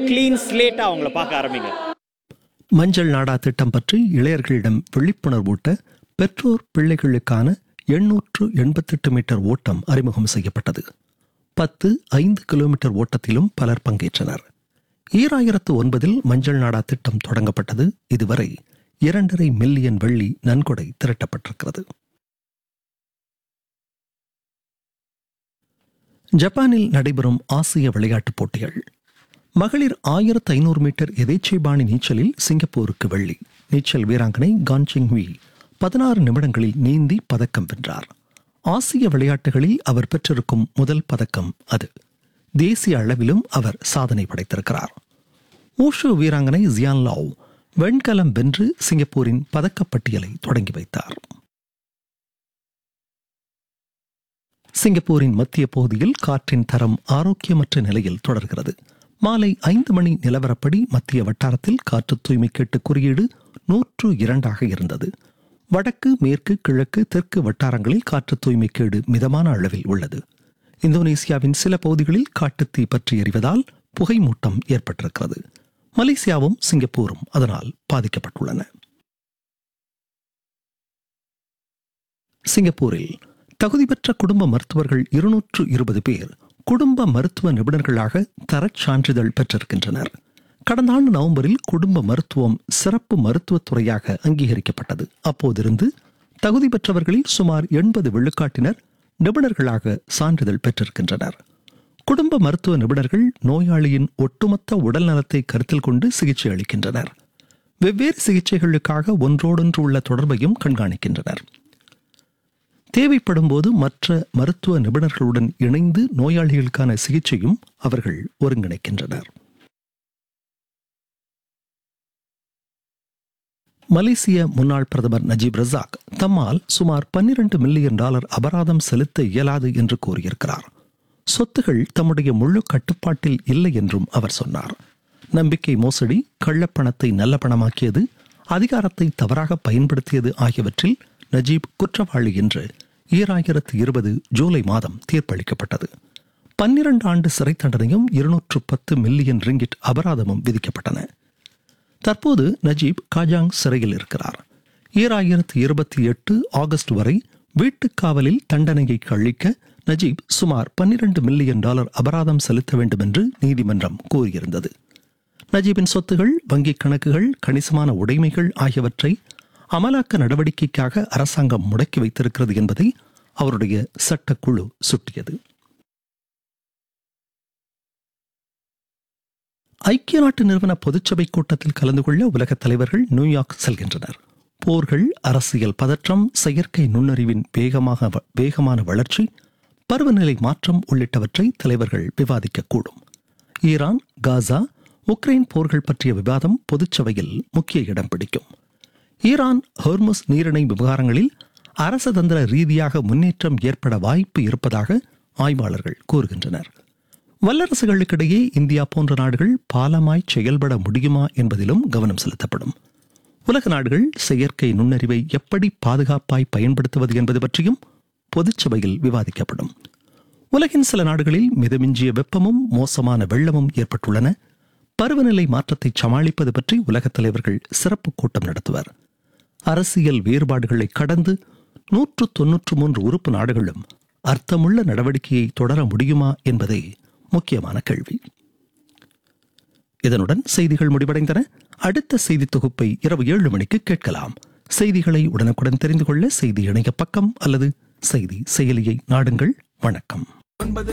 clean ஸ்லேட்டாக அவங்கள பார்க்க ஆரம்பிங்க மஞ்சள் நாடா திட்டம் பற்றி இளையர்களிடம் விழிப்புணர்வூட்ட பெற்றோர் பிள்ளைகளுக்கான எண்ணூற்று எண்பத்தெட்டு மீட்டர் ஓட்டம் அறிமுகம் செய்யப்பட்டது பத்து ஐந்து கிலோமீட்டர் ஓட்டத்திலும் பலர் பங்கேற்றனர் ஈராயிரத்து ஒன்பதில் மஞ்சள் நாடா திட்டம் தொடங்கப்பட்டது இதுவரை இரண்டரை மில்லியன் வெள்ளி நன்கொடை திரட்டப்பட்டிருக்கிறது ஜப்பானில் நடைபெறும் ஆசிய விளையாட்டுப் போட்டிகள் மகளிர் ஆயிரத்து ஐநூறு மீட்டர் எதேச்சைபாணி நீச்சலில் சிங்கப்பூருக்கு வெள்ளி நீச்சல் வீராங்கனை கான்சிங் வி பதினாறு நிமிடங்களில் நீந்தி பதக்கம் வென்றார் ஆசிய விளையாட்டுகளில் அவர் பெற்றிருக்கும் முதல் பதக்கம் அது தேசிய அளவிலும் அவர் சாதனை படைத்திருக்கிறார் ஊஷு வீராங்கனை ஜியான் லாவ் வெண்கலம் வென்று சிங்கப்பூரின் பதக்கப்பட்டியலை தொடங்கி வைத்தார் சிங்கப்பூரின் மத்திய பகுதியில் காற்றின் தரம் ஆரோக்கியமற்ற நிலையில் தொடர்கிறது மாலை ஐந்து மணி நிலவரப்படி மத்திய வட்டாரத்தில் காற்று தூய்மை கேட்டு குறியீடு நூற்று இரண்டாக இருந்தது வடக்கு மேற்கு கிழக்கு தெற்கு வட்டாரங்களில் காற்று தூய்மை கேடு மிதமான அளவில் உள்ளது இந்தோனேசியாவின் சில பகுதிகளில் காட்டுத்தீ பற்றி எறிவதால் புகை மூட்டம் ஏற்பட்டிருக்கிறது மலேசியாவும் சிங்கப்பூரும் அதனால் பாதிக்கப்பட்டுள்ளன சிங்கப்பூரில் தகுதி பெற்ற குடும்ப மருத்துவர்கள் இருநூற்று இருபது பேர் குடும்ப மருத்துவ நிபுணர்களாக தரச் சான்றிதழ் பெற்றிருக்கின்றனர் கடந்த ஆண்டு நவம்பரில் குடும்ப மருத்துவம் சிறப்பு மருத்துவத் துறையாக அங்கீகரிக்கப்பட்டது அப்போதிருந்து தகுதி பெற்றவர்களில் சுமார் எண்பது விழுக்காட்டினர் நிபுணர்களாக சான்றிதழ் பெற்றிருக்கின்றனர் குடும்ப மருத்துவ நிபுணர்கள் நோயாளியின் ஒட்டுமொத்த உடல் நலத்தை கருத்தில் கொண்டு சிகிச்சை அளிக்கின்றனர் வெவ்வேறு சிகிச்சைகளுக்காக ஒன்றோடொன்று உள்ள தொடர்பையும் கண்காணிக்கின்றனர் தேவைப்படும் போது மற்ற மருத்துவ நிபுணர்களுடன் இணைந்து நோயாளிகளுக்கான சிகிச்சையும் அவர்கள் ஒருங்கிணைக்கின்றனர் மலேசிய முன்னாள் பிரதமர் நஜீப் ரசாக் தம்மால் சுமார் பன்னிரண்டு மில்லியன் டாலர் அபராதம் செலுத்த இயலாது என்று கூறியிருக்கிறார் சொத்துகள் தம்முடைய முழு கட்டுப்பாட்டில் இல்லை என்றும் அவர் சொன்னார் நம்பிக்கை மோசடி கள்ளப்பணத்தை நல்ல பணமாக்கியது அதிகாரத்தை தவறாக பயன்படுத்தியது ஆகியவற்றில் நஜீப் குற்றவாளி என்று ஈராயிரத்து இருபது ஜூலை மாதம் தீர்ப்பளிக்கப்பட்டது பன்னிரண்டு ஆண்டு சிறை தண்டனையும் இருநூற்று பத்து மில்லியன் ரிங்கிட் அபராதமும் விதிக்கப்பட்டன தற்போது நஜீப் காஜாங் சிறையில் இருக்கிறார் ஈராயிரத்து இருபத்தி எட்டு ஆகஸ்ட் வரை வீட்டுக் காவலில் தண்டனையை கழிக்க நஜீப் சுமார் பன்னிரண்டு மில்லியன் டாலர் அபராதம் செலுத்த வேண்டும் என்று நீதிமன்றம் கூறியிருந்தது நஜீபின் சொத்துகள் வங்கிக் கணக்குகள் கணிசமான உடைமைகள் ஆகியவற்றை அமலாக்க நடவடிக்கைக்காக அரசாங்கம் முடக்கி வைத்திருக்கிறது என்பதை அவருடைய சட்டக்குழு சுட்டியது ஐக்கிய நாட்டு நிறுவன பொதுச்சபை கூட்டத்தில் கலந்து கொள்ள உலகத் தலைவர்கள் நியூயார்க் செல்கின்றனர் போர்கள் அரசியல் பதற்றம் செயற்கை நுண்ணறிவின் வேகமாக வேகமான வளர்ச்சி பருவநிலை மாற்றம் உள்ளிட்டவற்றை தலைவர்கள் விவாதிக்கக்கூடும் ஈரான் காசா உக்ரைன் போர்கள் பற்றிய விவாதம் பொதுச்சபையில் முக்கிய இடம் பிடிக்கும் ஈரான் ஹோர்முஸ் நீரிணை விவகாரங்களில் அரசதந்திர ரீதியாக முன்னேற்றம் ஏற்பட வாய்ப்பு இருப்பதாக ஆய்வாளர்கள் கூறுகின்றனர் வல்லரசுகளுக்கிடையே இந்தியா போன்ற நாடுகள் பாலமாய் செயல்பட முடியுமா என்பதிலும் கவனம் செலுத்தப்படும் உலக நாடுகள் செயற்கை நுண்ணறிவை எப்படி பாதுகாப்பாய் பயன்படுத்துவது என்பது பற்றியும் பொதுச்சபையில் விவாதிக்கப்படும் உலகின் சில நாடுகளில் மிதமிஞ்சிய வெப்பமும் மோசமான வெள்ளமும் ஏற்பட்டுள்ளன பருவநிலை மாற்றத்தை சமாளிப்பது பற்றி உலகத் தலைவர்கள் சிறப்பு கூட்டம் நடத்துவர் அரசியல் வேறுபாடுகளை கடந்து நூற்று தொன்னூற்று மூன்று உறுப்பு நாடுகளும் அர்த்தமுள்ள நடவடிக்கையை தொடர முடியுமா என்பதே முக்கியமான கேள்வி இதனுடன் செய்திகள் முடிவடைந்தன அடுத்த செய்தி தொகுப்பை இரவு ஏழு மணிக்கு கேட்கலாம் செய்திகளை உடனுக்குடன் தெரிந்து கொள்ள செய்தி இணைய பக்கம் அல்லது செய்தி செயலியை நாடுங்கள் வணக்கம் ஒன்பது